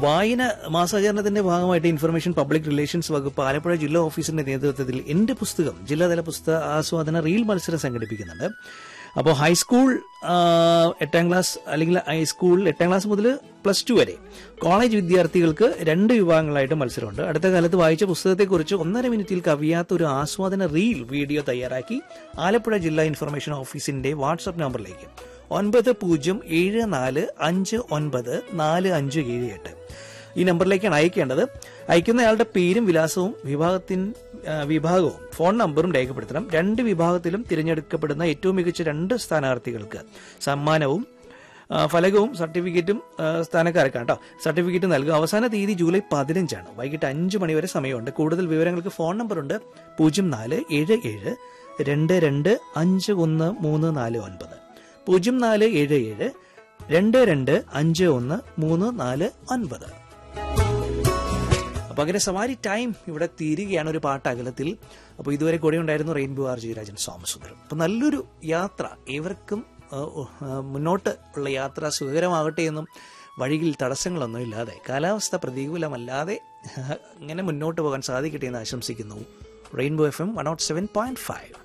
വായന മാസാചരണത്തിന്റെ ഭാഗമായിട്ട് information public relations വകുപ്പ് ആലപ്പുഴ ജില്ലാ ഓഫീസിന്റെ നേതൃത്വത്തിൽ എന്റെ പുസ്തകം ജില്ലാതല പുസ്തക ആസ്വാദന റീൽ മത്സരം സംഘടിപ്പിക്കുന്നുണ്ട് അപ്പോൾ ഹൈസ്കൂൾ ആ, എട്ടാം ക്ലാസ് അല്ലെങ്കിൽ ഹൈസ്കൂൾ എട്ടാം ക്ലാസ് മുതൽ പ്ലസ് ടു വരെ കോളേജ് വിദ്യാർത്ഥികൾക്ക് രണ്ട് വിഭാഗങ്ങളായിട്ട് മത്സരമുണ്ട് അടുത്ത കാലത്ത് വായിച്ച പുസ്തകത്തെക്കുറിച്ച് ഒന്നര മിനിറ്റിൽ കവിയാത്ത ഒരു ആസ്വാദന റീൽ വീഡിയോ തയ്യാറാക്കി ആലപ്പുഴ ജില്ലാ ഇൻഫർമേഷൻ ഓഫീസിന്റെ വാട്സ്ആപ്പ് നമ്പറിലേക്ക് ഒൻപത് പൂജ്യം ഏഴ് നാല് അഞ്ച് ഒൻപത് നാല് അഞ്ച് ഏഴ് എട്ട് ഈ നമ്പറിലേക്കാണ് അയക്കേണ്ടത് അയക്കുന്നയാളുടെ പേരും വിലാസവും വിഭാഗത്തിൻ ആ, വിഭാഗവും ഫോൺ നമ്പറും രേഖപ്പെടുത്തണം രണ്ട് വിഭാഗത്തിലും തിരഞ്ഞെടുക്കപ്പെടുന്ന ഏറ്റവും മികച്ച രണ്ട് സ്ഥാനാർത്ഥികൾക്ക് സമ്മാനവും ആ, ഫലകവും സർട്ടിഫിക്കറ്റും ആ, സ്ഥാനക്കാർക്കാണ് കേട്ടോ സർട്ടിഫിക്കറ്റ് നൽകും അവസാന തീയതി ജൂലൈ പതിനഞ്ചാണ് വൈകിട്ട് അഞ്ച് മണിവരെ സമയമുണ്ട് കൂടുതൽ വിവരങ്ങൾക്ക് ഫോൺ നമ്പറുണ്ട് പൂജ്യം നാല് ഏഴ് ഏഴ് രണ്ട് രണ്ട് അഞ്ച് ഒന്ന് മൂന്ന് നാല് ഒൻപത് പൂജ്യം നാല് ഏഴ് ഏഴ് രണ്ട് രണ്ട് അഞ്ച് ഒന്ന് മൂന്ന് നാല് ഒൻപത് അപ്പൊ അങ്ങനെ സവാരി ടൈം ഇവിടെ തീരുകയാണ് ഒരു പാട്ട് അകലത്തിൽ അപ്പോൾ ഇതുവരെ കൂടെ ഉണ്ടായിരുന്നു റെയിൻബോ ആർ ജയരാജൻ സോമസുന്ദരം അപ്പൊ നല്ലൊരു യാത്ര ഏവർക്കും ആ, ആ, മുന്നോട്ട് ഉള്ള യാത്ര സുഖകരമാകട്ടെ എന്നും വഴിയിൽ തടസ്സങ്ങളൊന്നും ഇല്ലാതെ കാലാവസ്ഥ പ്രതികൂലമല്ലാതെ അങ്ങനെ മുന്നോട്ട് പോകാൻ സാധിക്കട്ടെ എന്ന് ആശംസിക്കുന്നു rainbow F M one nought seven point five